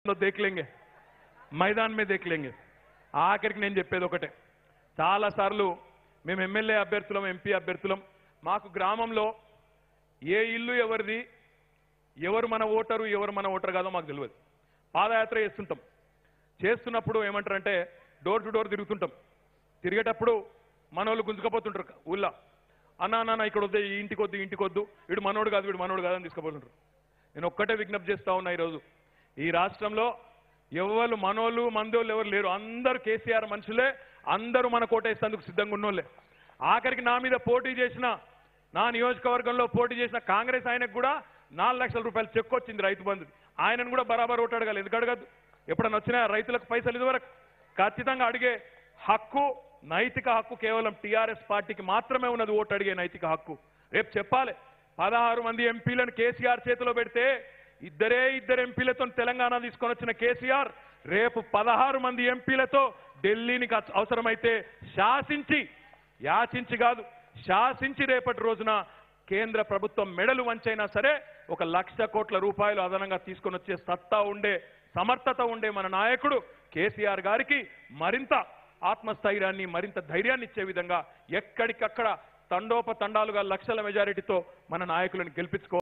లో దేఖ్ లేంగే మైదాన్ మీద దేఖ్ లేంగే ఆఖరికి నేను చెప్పేది ఒకటే చాలా సార్లు మేము ఎమ్మెల్యే అభ్యర్థులం ఎంపీ అభ్యర్థులం మాకు గ్రామంలో ఏ ఇల్లు ఎవరిది ఎవరు మన ఓటరు ఎవరు మన ఓటర్ కాదో మాకు తెలియదు పాదయాత్ర చేస్తుంటాం చేస్తున్నప్పుడు ఏమంటారంటే డోర్ టు డోర్ తిరుగుతుంటాం తిరిగేటప్పుడు మనోళ్ళు గుంజుకపోతుంటారు ఊళ్ళో అన్నా నాన్న ఇక్కడ వద్దు ఈ ఇంటికి వద్దు ఈ ఇంటికి వద్దు వీడు మనోడు కాదు వీడు మనోడు కాదని తీసుకుపోతుంటారు నేను ఒక్కటే విజ్ఞప్తి చేస్తా ఉన్నా ఈరోజు ఈ రాష్ట్రంలో ఎవరు మనోళ్ళు మందోళ్ళు ఎవరు లేరు అందరూ కేసీఆర్ మనుషులే అందరూ మన కోటేసేందుకు సిద్ధంగా ఉన్నోళ్ళే ఆఖరికి నా మీద పోటీ చేసిన నా నియోజకవర్గంలో పోటీ చేసిన కాంగ్రెస్ ఆయనకు కూడా నాలుగు లక్షల రూపాయలు చెక్ వచ్చింది రైతు బంధు ఆయనను కూడా బరాబర్ ఓటు అడగాలి ఎందుకు అడగద్దు ఎప్పుడన్నా వచ్చినా రైతులకు పైసలు ఇదివరకు ఖచ్చితంగా అడిగే హక్కు నైతిక హక్కు కేవలం టీఆర్ఎస్ పార్టీకి మాత్రమే ఉన్నది ఓటు అడిగే నైతిక హక్కు రేపు చెప్పాలి పదహారు మంది ఎంపీలను కేసీఆర్ చేతిలో పెడితే ఇద్దరే ఇద్దరు ఎంపీలతో తెలంగాణ తీసుకొని వచ్చిన కేసీఆర్ రేపు పదహారు మంది ఎంపీలతో ఢిల్లీని కచ్- అవసరమైతే శాసించి యాచించి కాదు శాసించి రేపటి రోజున కేంద్ర ప్రభుత్వం మెడలు వంచైనా సరే ఒక లక్ష కోట్ల రూపాయలు అదనంగా తీసుకొని వచ్చే సత్తా ఉండే సమర్థత ఉండే మన నాయకుడు కేసీఆర్ గారికి మరింత ఆత్మస్థైర్యాన్ని మరింత ధైర్యాన్ని ఇచ్చే విధంగా ఎక్కడికక్కడ తండోపతండాలుగా లక్షల మెజారిటీతో మన నాయకులను గెలిపించుకో